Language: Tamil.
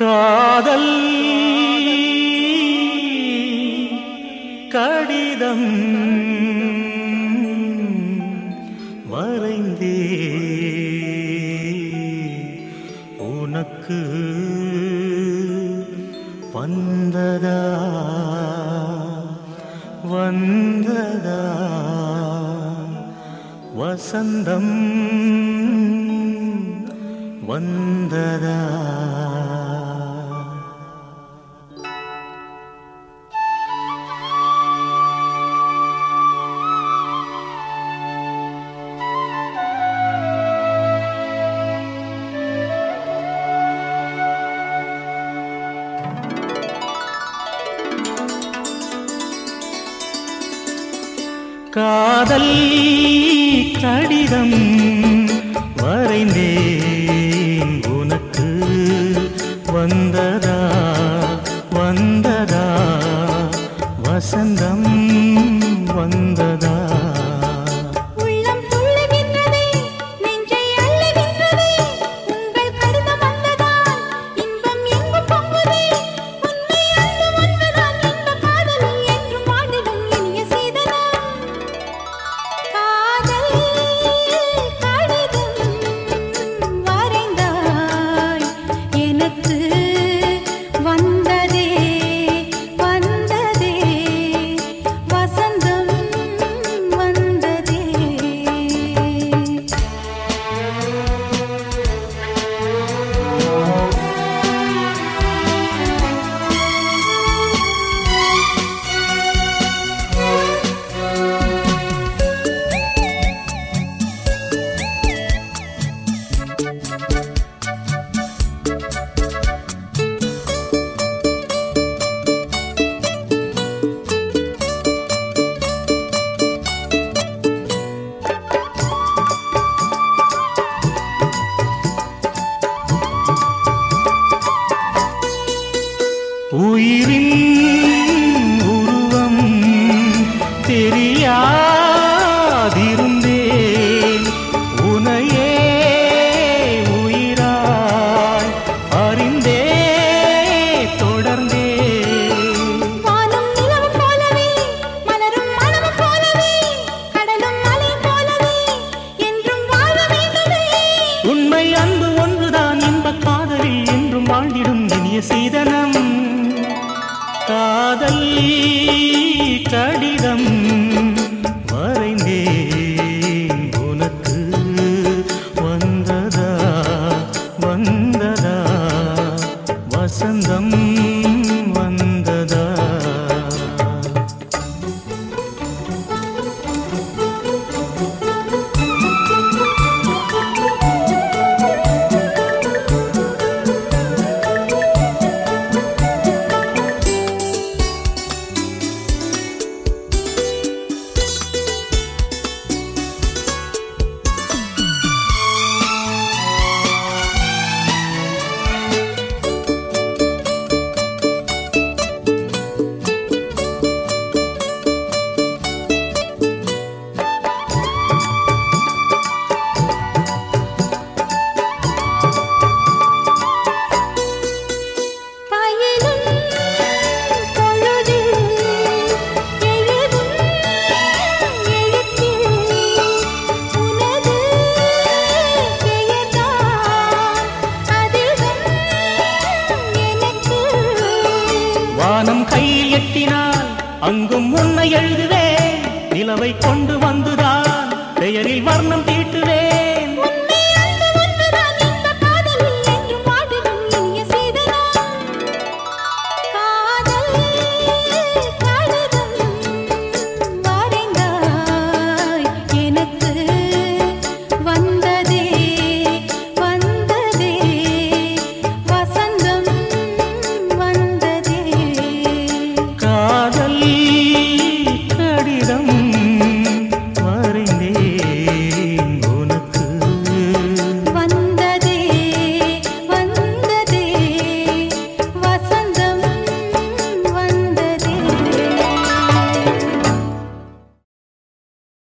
காதல் கடிதம் வரைந்தே உனக்கு வந்ததா வந்ததா வசந்தம் வந்ததா காதல் கடிதம் வரைந்தேன் உனக்கு வந்ததா வந்ததா வசந்தம் வந்ததா உள்ளம் துள்ளுகின்றதே நெஞ்சை அள்ளுகின்றதே உங்கள் கடிதம் வந்ததால் இன்பம் எங்கும் பொங்குதே உண்மை அன்பு ஒன்றுதான் இன்ப காதலில் என்றும் வாழிடும் இனிய சீதனம் காதல் கடிதம் வரைந்தாய் எனக்கு வந்ததே வந்ததே வசந்தம் வந்ததே உயிரின் உருவம் தெரியாதிருந்தேன் உனையே உயிராய் அறிந்தே தொடர்ந்தே வானம் நிலவும் போலவே மலரும் மனமும் போலவே கடலும் மலை போலவே என்றும் வாழ வேண்டுமே உண்மை அன்பு ஒன்றுதான் இன்பக் காதலில் என்றும் வாழ்ந்திடும் இனிய சீதனம் காதல் கடிதம் வரைந்தேன் உனக்கு வந்ததா வந்ததா வசந்தம் வந்ததா பயிலும் பொழுதில் எழுதும் எழுத்தில் உனது பெயர்தான் அதிகம் எனக்கு வானம் கையில் எட்டினால் அங்கும் உன்னை எழுதுவேன் நிலவை கொண்டு வந்துதான் பெயரில் வர்ணம் தீட்டுவேன்